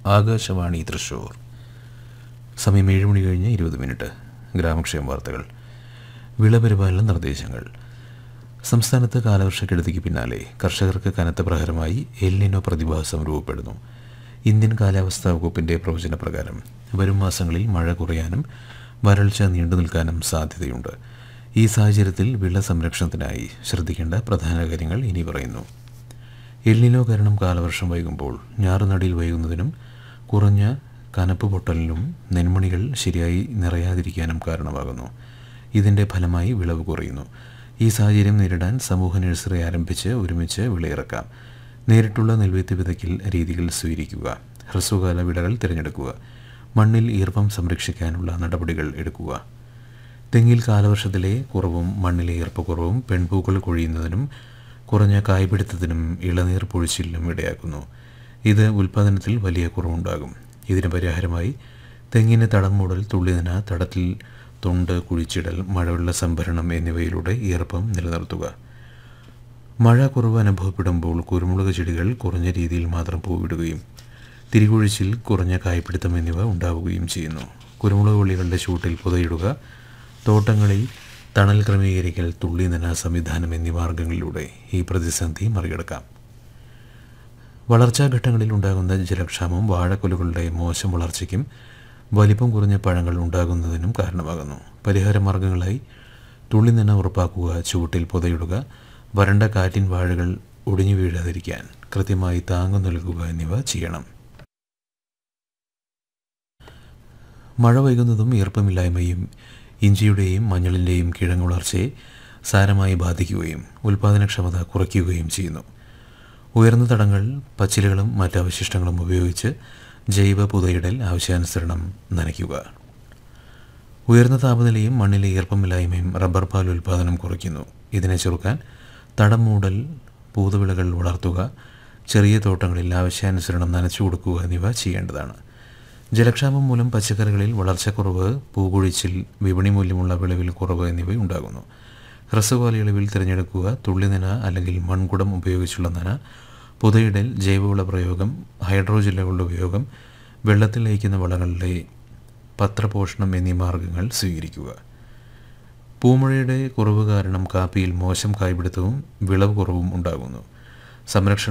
ആകാശവാണി തൃശൂർ സമയം ഏഴ് മണി കഴിഞ്ഞ് ഇരുപത് മിനിറ്റ് ഗ്രാമക്ഷേമ വാർത്തകൾ വിളപരിപാലന നിർദ്ദേശങ്ങൾ സംസ്ഥാനത്ത് കാലവർഷക്കെടുതിക്ക് പിന്നാലെ കർഷകർക്ക് കനത്ത പ്രഹരമായി എല്ലിനോ പ്രതിഭാസം രൂപപ്പെടുന്നു ഇന്ത്യൻ കാലാവസ്ഥാ വകുപ്പിന്റെ പ്രവചനപ്രകാരം വരും മാസങ്ങളിൽ മഴ കുറയാനും വരൾച്ച നീണ്ടു നിൽക്കാനും സാധ്യതയുണ്ട് ഈ സാഹചര്യത്തിൽ വിള സംരക്ഷണത്തിനായി ശ്രദ്ധിക്കേണ്ട പ്രധാന കാര്യങ്ങൾ ഇനി പറയുന്നു എല്ലിനോ കാരണം കാലവർഷം വൈകുമ്പോൾ ഞാറുനടിയിൽ വൈകുന്നതിനും കുറഞ്ഞ കനപ്പ് പൊട്ടലിനും നെന്മണികൾ ശരിയായി നിറയാതിരിക്കാനും കാരണമാകുന്നു ഇതിൻ്റെ ഫലമായി വിളവ് കുറയുന്നു ഈ സാഹചര്യം നേരിടാൻ സമൂഹ നഴ്സറി ആരംഭിച്ച് ഒരുമിച്ച് വിളയിറക്കാം നേരിട്ടുള്ള നെൽവിത്ത് വിതയ്ക്കൽ രീതികൾ സ്വീകരിക്കുക ഹ്രസ്വകാല വിളകൾ തിരഞ്ഞെടുക്കുക മണ്ണിൽ ഈർപ്പം സംരക്ഷിക്കാനുള്ള നടപടികൾ എടുക്കുക തെങ്ങിൽ കാലവർഷത്തിലെ കുറവും മണ്ണിലെ ഈർപ്പക്കുറവും പെൺപൂക്കൾ കൊഴിയുന്നതിനും കുറഞ്ഞ കായ്പിടുത്തത്തിനും ഇളനീർ പൊഴിച്ചിലിനും ഇടയാക്കുന്നു ഇത് ഉൽപ്പാദനത്തിൽ വലിയ കുറവുണ്ടാകും ഇതിന് പരിഹാരമായി തെങ്ങിന് തടം മൂടൽ തുള്ളിനന തടത്തിൽ തൊണ്ട് കുഴിച്ചിടൽ മഴവെള്ള സംഭരണം എന്നിവയിലൂടെ ഈർപ്പം നിലനിർത്തുക മഴ കുറവ് അനുഭവപ്പെടുമ്പോൾ കുരുമുളക് ചെടികൾ കുറഞ്ഞ രീതിയിൽ മാത്രം പൂവിടുകയും തിരികൊഴിച്ചിൽ കുറഞ്ഞ കായ്പിടുത്തം എന്നിവ ഉണ്ടാവുകയും ചെയ്യുന്നു കുരുമുളക് വള്ളികളുടെ ചൂട്ടിൽ പുതയിടുക തോട്ടങ്ങളിൽ തണൽ ക്രമീകരിക്കൽ തുള്ളി നന സംവിധാനം എന്നീ മാർഗങ്ങളിലൂടെ ഈ പ്രതിസന്ധി മറികടക്കാം വളർച്ചാ ഘട്ടങ്ങളിൽ ഉണ്ടാകുന്ന ജലക്ഷാമം വാഴക്കൊലകളുടെ മോശം വളർച്ചയ്ക്കും വലിപ്പം കുറഞ്ഞ പഴങ്ങൾ ഉണ്ടാകുന്നതിനും കാരണമാകുന്നു പരിഹാര മാർഗങ്ങളായി തുള്ളി നന ഉറപ്പാക്കുക ചുവട്ടിൽ പുതയിടുക വരണ്ട കാറ്റിൻ വാഴകൾ ഒടിഞ്ഞു വീഴാതിരിക്കാൻ കൃത്യമായി താങ്ങു നൽകുക എന്നിവ ചെയ്യണം മഴ വൈകുന്നതും ഈർപ്പമില്ലായ്മയും ഇഞ്ചിയുടെയും മഞ്ഞളിൻ്റെയും കിഴങ്ങ് വളർച്ചയെ സാരമായി ബാധിക്കുകയും ഉൽപ്പാദനക്ഷമത കുറയ്ക്കുകയും ചെയ്യുന്നു ഉയർന്ന തടങ്ങൾ പച്ചിലകളും മറ്റ് അവശിഷ്ടങ്ങളും ഉപയോഗിച്ച് ജൈവ പുതയിടൽ ആവശ്യാനുസരണം നനയ്ക്കുക ഉയർന്ന താപനിലയും മണ്ണിലെ ഈർപ്പമില്ലായ്മയും റബ്ബർ പാൽ ഉൽപ്പാദനം കുറയ്ക്കുന്നു ഇതിനെ ചെറുക്കാൻ തടം മൂടൽ പൂതവിളകൾ വളർത്തുക ചെറിയ തോട്ടങ്ങളിൽ ആവശ്യാനുസരണം നനച്ചു കൊടുക്കുക എന്നിവ ചെയ്യേണ്ടതാണ് ജലക്ഷാമം മൂലം പച്ചക്കറികളിൽ വളർച്ചക്കുറവ് പൂകുഴിച്ചിൽ വിപണി മൂല്യമുള്ള വിളവിൽ കുറവ് എന്നിവ ഉണ്ടാകുന്നു ഹ്രസ്വകാല ഇളവിൽ തിരഞ്ഞെടുക്കുക തുള്ളിനന അല്ലെങ്കിൽ മൺകുടം ഉപയോഗിച്ചുള്ള നന പുതയിടൽ ജൈവവള പ്രയോഗം ഹൈഡ്രോജെല്ലുകളുടെ ഉപയോഗം വെള്ളത്തിൽ ലയിക്കുന്ന വളങ്ങളുടെ പത്രപോഷണം എന്നീ മാർഗങ്ങൾ സ്വീകരിക്കുക പൂമഴയുടെ കുറവ് കാരണം കാപ്പിയിൽ മോശം കായ്പിടുത്തവും വിളവ് കുറവും ഉണ്ടാകുന്നു സംരക്ഷണ